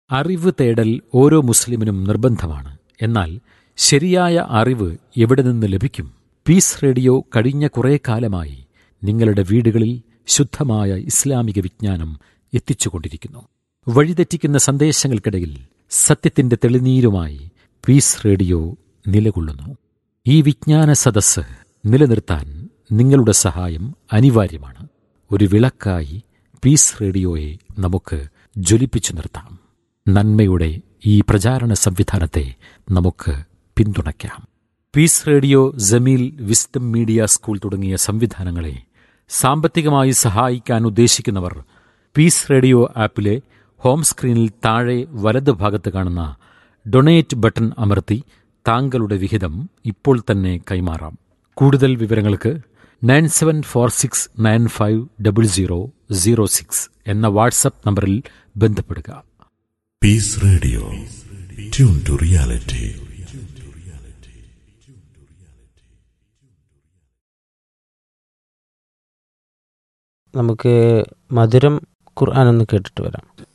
അറിവ് തേടൽ ഓരോ മുസ്ലിമിനും നിർബന്ധമാണ് എന്നാൽ ശരിയായ അറിവ് എവിടെ നിന്ന് ലഭിക്കും പീസ് റേഡിയോ കഴിഞ്ഞ കുറേ കാലമായി നിങ്ങളുടെ വീടുകളിൽ ശുദ്ധമായ ഇസ്ലാമിക വിജ്ഞാനം എത്തിച്ചുകൊണ്ടിരിക്കുന്നു വഴിതെറ്റിക്കുന്ന സന്ദേശങ്ങൾക്കിടയിൽ സത്യത്തിന്റെ തെളിനീരുമായി പീസ് റേഡിയോ നിലകൊള്ളുന്നു ഈ വിജ്ഞാന സദസ്സ് നിലനിർത്താൻ നിങ്ങളുടെ സഹായം അനിവാര്യമാണ് ഒരു വിളക്കായി പീസ് റേഡിയോയെ നമുക്ക് ജ്വലിപ്പിച്ചു നിർത്താം നന്മയുടെ ഈ പ്രചാരണ സംവിധാനത്തെ നമുക്ക് പിന്തുണയ്ക്കാം peace radio Jameel wisdom media school തുടങ്ങിയ സംവിധാനങ്ങളെ സാമ്പത്തികമായി സഹായിക്കാൻ ഉദ്ദേശിക്കുന്നവർ പീസ് റേഡിയോ ആപ്പിലെ ഹോം സ്ക്രീനിൽ താഴെ വലത് ഭാഗത്ത് കാണുന്ന ഡൊണേറ്റ് ബട്ടൺ അമർത്തി താങ്കളുടെ വിഹിതം ഇപ്പോൾ തന്നെ കൈമാറാം കൂടുതൽ വിവരങ്ങൾക്ക് nine seven four six nine five double zero zero six എന്ന വാട്സപ്പ് നമ്പറിൽ ബന്ധപ്പെടുക Peace Radio. Tune to reality. നമുക്ക് മധുരം ഖുർആൻ ഒന്ന് കേട്ടിട്ട് വരാം